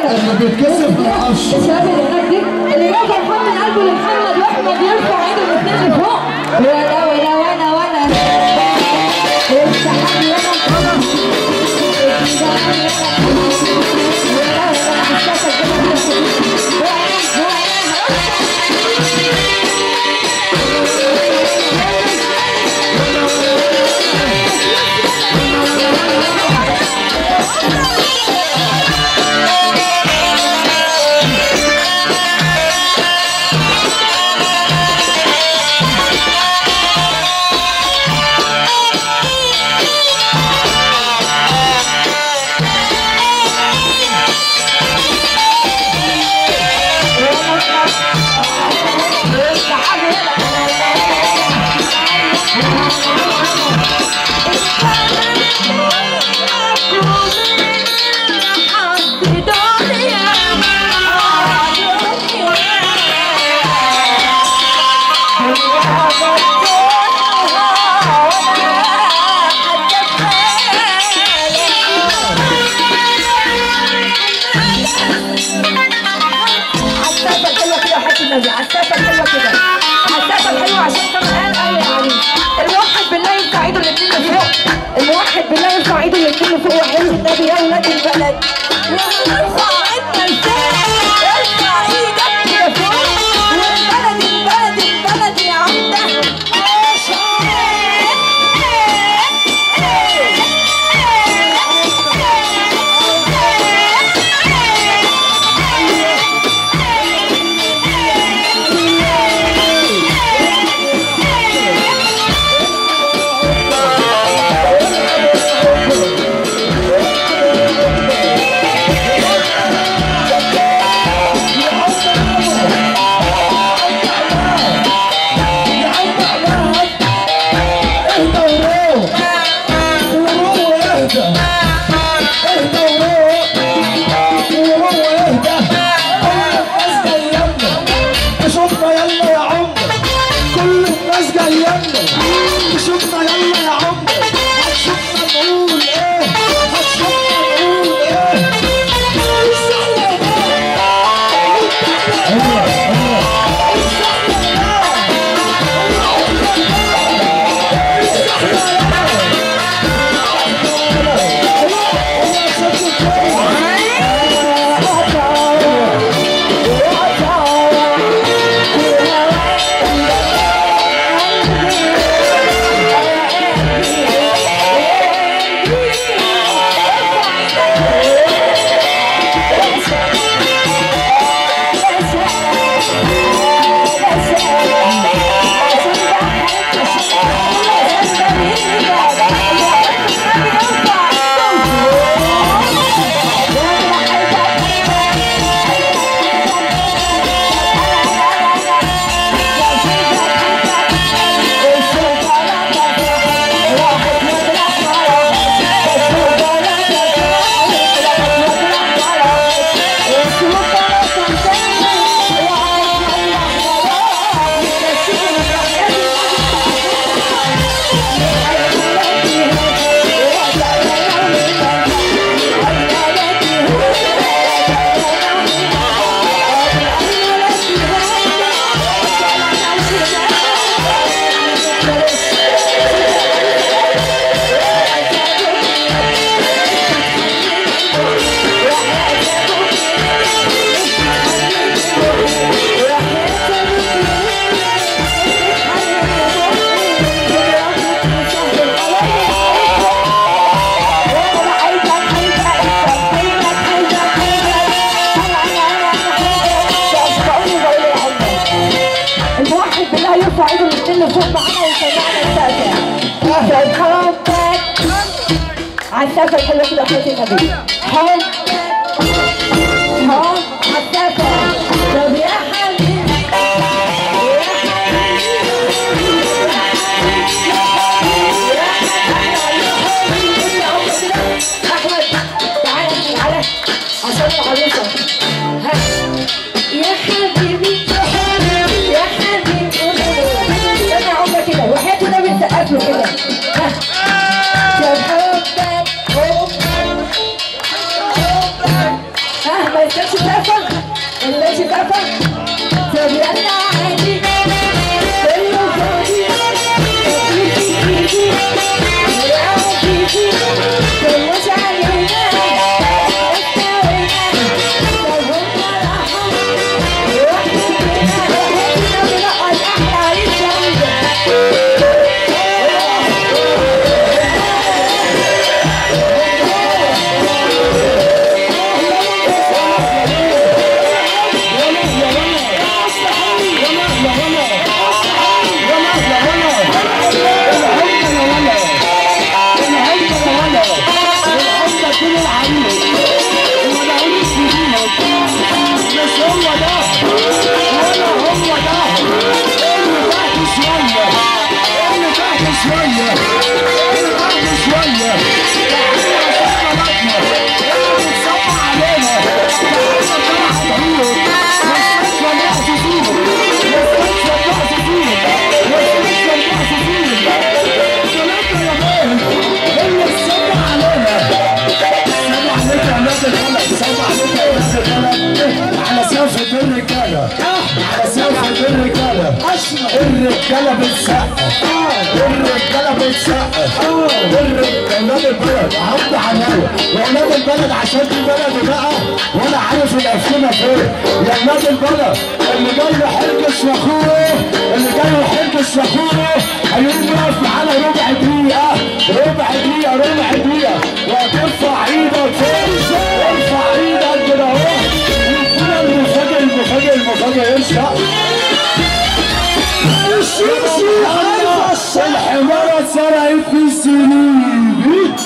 اللي بيتكسف ما يقفش الشباب اللي هناك دي اللي جاب فرحان من قلبه لمحمد واحمد يرفع ايده الاثنين لفوق ولا ولا وانا وانا السحاب يلا محمد السحاب يلا ولا ولا حساسك كده هو هو عسافة حلوة كده وحياة النبي عسافة حلوة كده عسافة حلوة عشان كمان قال قال يعني الموحد بالله يرفع ايده الاتنين لفوق الموحد بالله يرفع ايده الاتنين لفوق وحياة النبي يا ولاد البلد ارفع ايدك لفوق ارفع ايدك لفوق والبلد البلد البلد يا عمده يا عم عماد اهدى وروح وروح واهدى اهدى وروح وروح واهدى كل الناس جايلنا تشوفنا يلا يا عم كل الناس جايلنا تشوفنا يلا يا عم هتشوفنا نقول ايه هتشوفنا نقول ايه ايوه ايوه الموحد بالله يرفع ايده الاثنين لفوق معانا ويسمعنا السقف حبك عالسقف الحلوة كده حياة النبي حب حب عالسقف طب يا حبيبي احمد تعالى تعالى عشان العروسه ها يا حبيبي يا حبيبي استنى عمرك كده وحياة النبي سقف له كده ها يا حبك حبك ها ما استكشافا استكشافا تبينا عادي كله فاضي كلش علينا استوينا سوينا راحة واحنا احنا بنقعد احلى عريس على سافة الرجالة على سافة الرجالة الرجالة بتسقف الرجالة بتسقف الرجالة ولاد البلد عبد حلاوة ولاد البلد عشان دي بلدي بقى وانا عارف الأفلام فين يا ولاد البلد اللي جاي يحرجش لاخوه اللي جاي يحرجش لاخوه هيقوم يقف معانا ربع دقيقة ربع دقيقة ربع دقيقة وهترفع ايدك فوق ارفع ايدك كده اهو يدينا المفاجأة المفاجأة المفاجأة يرجع الحمارة سرقت في السنين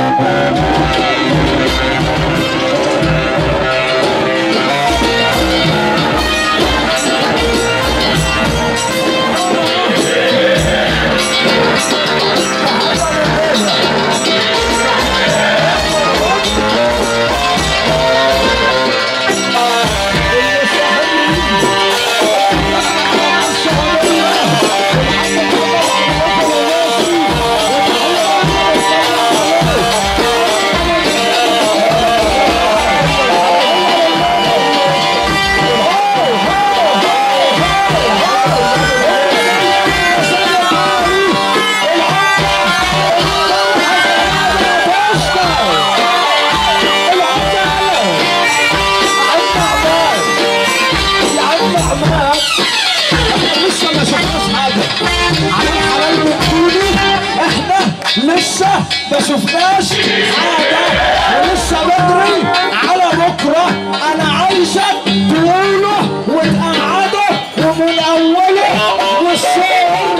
لسه ما شفناش حاجه على الحلال بتقولي احنا لسه ما شفناش حاجه ولسه بدري على بكره انا عايزك تقوله وتقعده ومن اوله والسر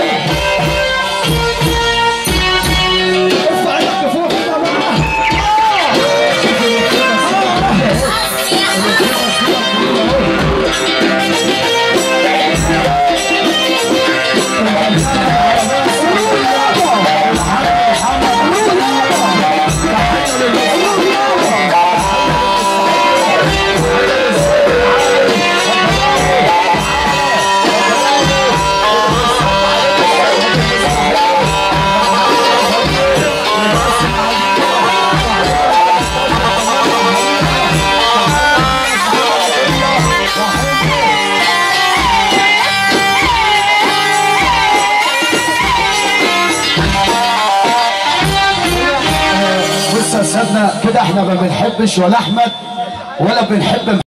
ارفع ايدك فوق كده بقى آه. بص يا سيدنا كده احنا ما بنحبش ولا احمد ولا بنحب